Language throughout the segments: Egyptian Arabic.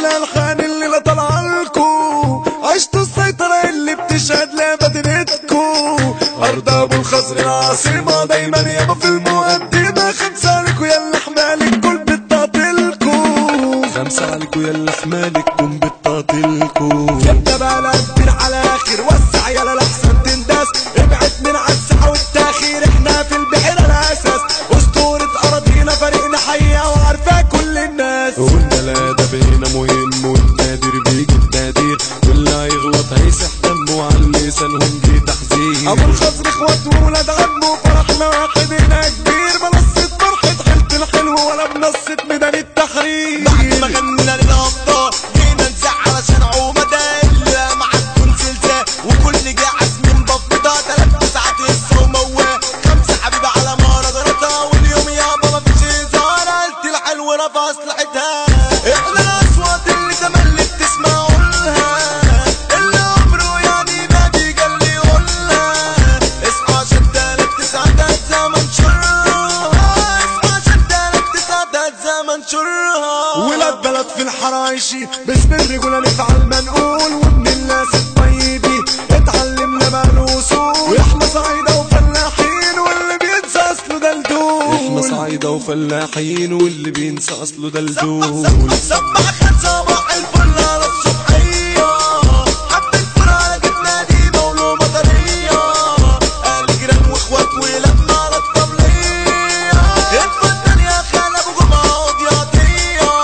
الالحان اللي لا طالعالكو عشتوا السيطرة اللي بتشهد لمدينتكو ارض ابو الخزر العاصمة دايما يابا في المقدمة خمسة عليكو يلا حمالك كل بتطاطلكو خمسة عليكو يلا حمالك كل بتطاطلكو يبدا بقى لفين على اخر وسع يلا لحسن تنداس ابعد من على الساحة والتاخير احنا في البحر الاساس اسطورة اراضينا فريقنا حية وعارفة كل الناس قلنا لا ده بينا مهم والنادر بيجي التقدير واللي هيغلط هيسح دمه على لسانهم دي تحذير ابو الخزر اخوات وولاد عمه فرحنا واحد هنا كبير منصة فرحة حلت الحلو ولا بنصة ميدان التحرير بعد ما غنينا للابطال جينا نزعل عشان عومة الا مع تكون زلزال وكل جه عزم بفضة تلات ساعات لسه ومواه خمسة حبيبة على مهرجاناتها واليوم يابا مفيش هزار قلت الحلو رفع اسلحتها احنا الاصوات اللي زمان اللي بتسمعوا لها اللي عمره يعني ما بيجي اللي يقولها اصحى عشان تلات تسعة زمن شرها اصحى عشان تلات تسعة زمن شرها ولاد بلد في الحرايشي باسم الرجولة نفعل منقول وابن الناس الطيبين اتعلمنا بقى الوصول احنا صعيدة وفلاحين واللي بينسى اصله ده الدول احنا صعيدة وفلاحين واللي بينسى اصله ده الدول سبع خد صباح الفل على الصبحية حبة فرع جبنا دي مولو مطرية قال جيران واخوات ولما على الطبلية اتفضل يا خال ابو جمعة عود يعطية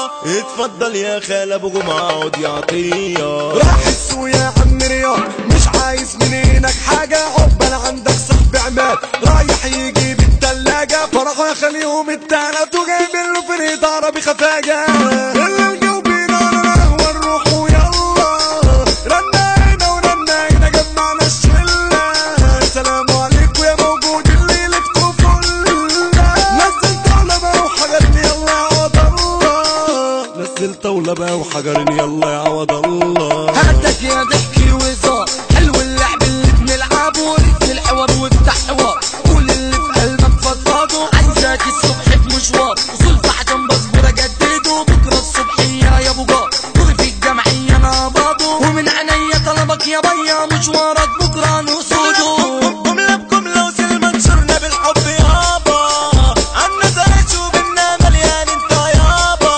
اتفضل يا خال ابو جمعة عود يعطية راح السوق يا عم رياض مش عايز منينك حاجة عقبال عندك صاحب عماد رايح يجيب التلاجة فرحوا يخليهم التالت وجايب له فريد عربي خفاجة اللي الجوبين على القهوة نروح ويلا رنينا ورنينا جمعنا الشلة سلام عليكم يا موجود اللي لكتوا فلة نزل دولة بقى وحجرني يلا يا عوض الله نزل طاولة بقى وحجرني يلا يا عوض الله هاتك يا ضحكي وهزار حلو اللعب اللي بنلعبه ورث الحوار وافتح حوار قول اللي في قلبك فضفاضه عايزك الصبح في مشوار وصول في عشان بصبر اجدده بكره الصبحيه يا ابو جار دوري في الجمعيه انا باضه ومن عينيا طلبك يا بيا مشوارك بكره نقصده جمله بجمله وسلم منشورنا بالحب يابا عنا زرع وبنا مليان انت يابا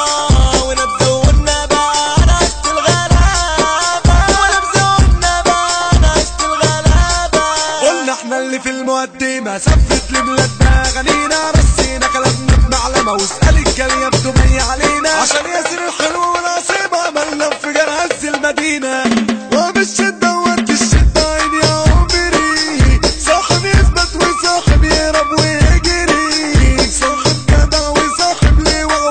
ونبذونا بقى انا عشت الغلابه ونبذونا بقى انا عشت الغلابه قلنا احنا اللي في المقدمة سفت لبلادنا غنينا رسينا كلامنا بمعلمة واسأل الجالية بدمية علينا عشان ياسر الحلو ونصيب عملنا انفجار هز المدينة وبالشدة وقت الشدة عيني يا عمري صاحب يثبت وصاحب يهرب ويجري صاحب جدع وصاحب لواء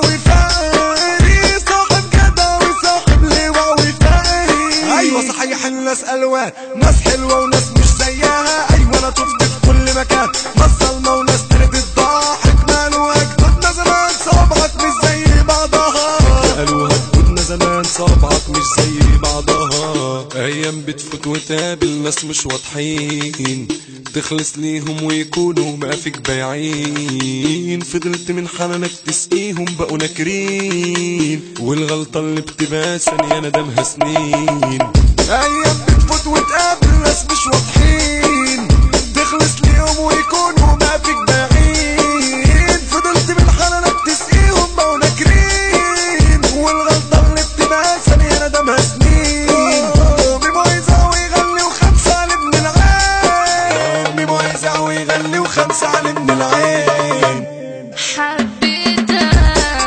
وفاري صاحب جدع وصاحب لواء وفاري ايوه صحيح الناس الوان ناس حلوه وناس مش زيها ايوه انا شفت في كل مكان ناس ظلمه وناس ترد الضاحك ماله اجدادنا زمان صوابعك مش زي بعضها قالوا هجدودنا زمان صوابعك مش زي بعضها ايام بتفوت وتقابل ناس مش واضحين تخلص ليهم ويكونوا ما فيك بايعين فضلت من حنانك تسقيهم بقوا ناكرين والغلطة اللي بتبقى ثانية ندمها سنين ايام بتفوت وتقابل ناس مش واضحين تخلص ليهم ويكونوا ما فيك بايعين فضلت من حنانك تسقيهم بقوا ناكرين والغلطة اللي بتبقى ثانية ندمها سنين ميمو يزاوي يغني وخمسة على ابن العين ميمو يزاوي يغني وخمسة على ابن العين حبيتك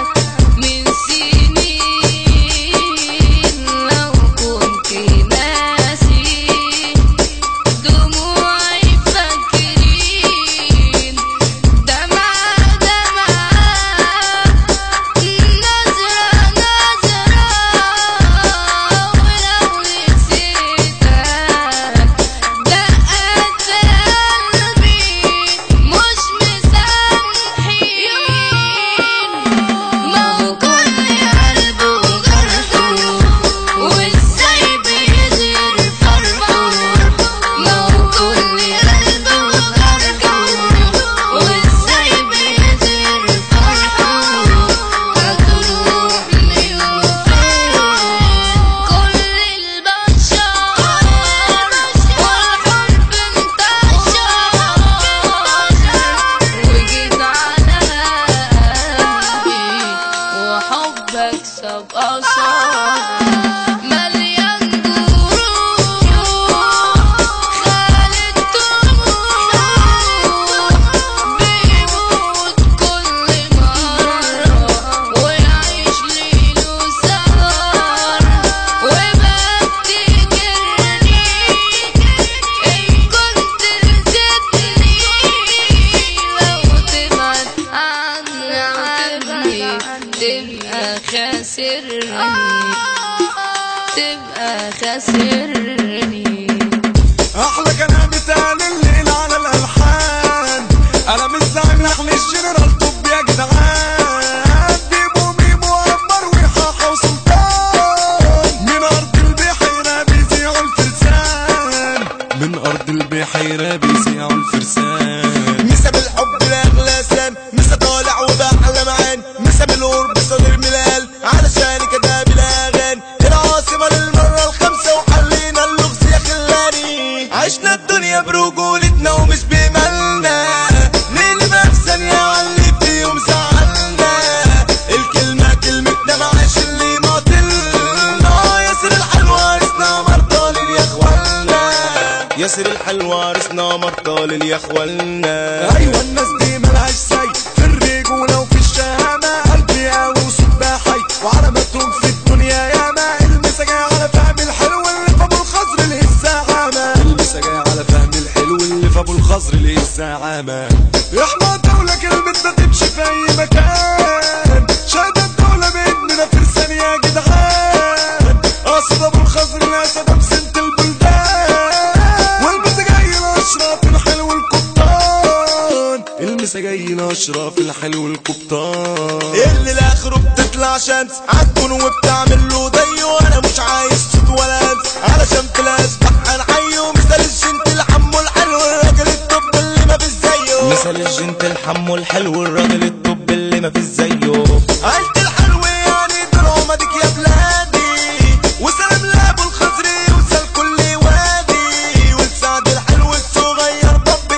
من سنين لو كنت ياسرني احلى كلام اتقال الليل على الالحان انا مش زعيم نحل الجنرال طب يا جدعان بيبو ميمو عمر وحاحة وسلطان من ارض البحيرة بيذيعوا الفرسان من ارض البحيرة بيذيعوا الفرسان مسا بالحب لاغلى سام مسا طالع وبحلم عين مسا بالقرب صدر ملال علشان كده بالاغاني العاصمة للمرة الخامسة وحلينا اللغز يا خلاني عشنا الدنيا برجولتنا ومش بمالنا نقلبها في ثانية على فيهم زعلنا الكلمة كلمتنا معاش اللي ماطلنا ياسر الحلوة عرسنا مرضى يا اخوانا ياسر الحلوة عرسنا مرضى يا اخوانا ايوه الناس دي ملهاش زي في الرجولة وفي الشهامة قلبي قوي وصوت حي وعلامتهم في الدنيا ياما المسا جاي على فهم الحلو اللي في ابو الخضر اللي الزعامة المسا جاي على فهم الحلو اللي في ابو الخضر اللي الزعامة احنا دولة كلمتنا تمشي في اي مكان شهادة الدولة بإننا فرسان يا جدعان قصد ابو الخضر الاسد بسنة البلدان والمسا جاي الاشراف الحلو القبطان المسا جاي الاشراف الحلو القبطان اللي لاخره بتطلع شمس عالكون وبتعمل له ضي وانا مش عايز صوت ولا همس علشان في الاسبح هنحيه مثال الجنت الحمو الحلو الراجل الطب اللي ما فيش زيه مثال الجنت الحمو الحلو الراجل الطب اللي ما فيش زيه عيلة الحلو يعني دول عمدك يا بلادي وسلام لابو الخزري وسال كل وادي والسعد الحلو الصغير ضب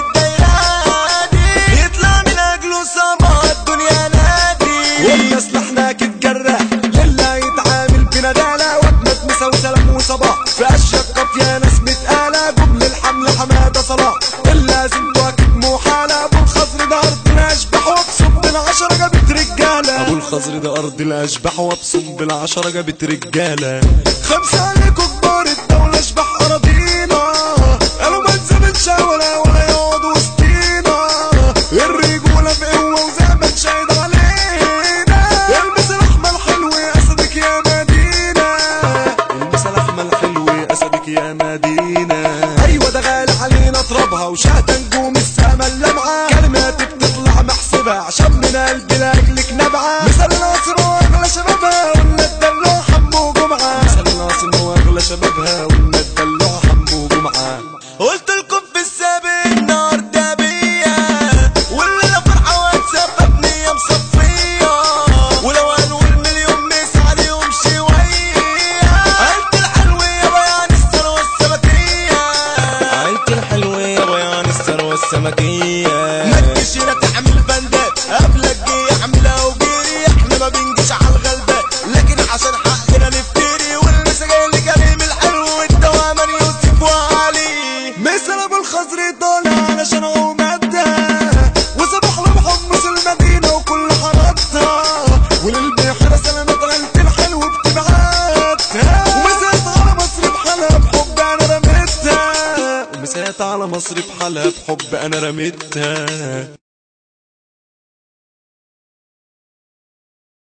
الديراني يطلع من اجله سما الدنيا نادي والناس لحناك تجرح لله يتعامل بندالة واجمد مسا وسلام وصباح في اشياء قافية ناس متقالة جمل الحمل حمادة صلاح اللازم تواكب محالة ابو الخضر ده ارض الاشباح وابصم بالعشرة جابت رجالة ابو الخضر ده ارض الاشباح وابصم بالعشرة جابت رجالة خمسة عليكم كبار الدولة اشباح اراضينا قالوا ما تزامنش ولا ولا يقعدوا وسطينا الرجولة بقوة وزمن شاهد علينا البس الاحمر حلو يا اسدك يا مدينة البس الاحمر حلو يا اسدك يا مدينة ايوه ده غالي علينا اضربها وشهد نجوم السما اللمعة كلماتي بتطلع محسبة عشان من قلبي لاجلك نبعة مثل ناصر واغلى شبابها ولا الدلوع حمو جمعة مثل ناصر واغلى شبابها ولا الدلوع حمو جمعة قلت لكم في السابق النار ده بيا واللي انا فرحه وهتسببني يا مصفيه ولو هنقول مليون مس عليهم شويه عيلة الحلوة يا بيان الثروة السمكية عيلة الحلوة يا بيان الثروة السمكية ما تجيش هنا تعمل بندات قبلك جه اعملها وجيري احنا ما بنجيش على الغلبة لكن عشان حقنا نفتري والمسا جاي لكريم الحلو والدوامان يوسف وعلي مثل ابو الخضر طالع علشان عمدها وصبح له بحمص المدينة وكل حارتها وللبحر سلامات عيلة الحلو بتبعتها ومسات على مصر بحالها بحب انا رميتها ومسات على مصر بحالها بحب انا رميتها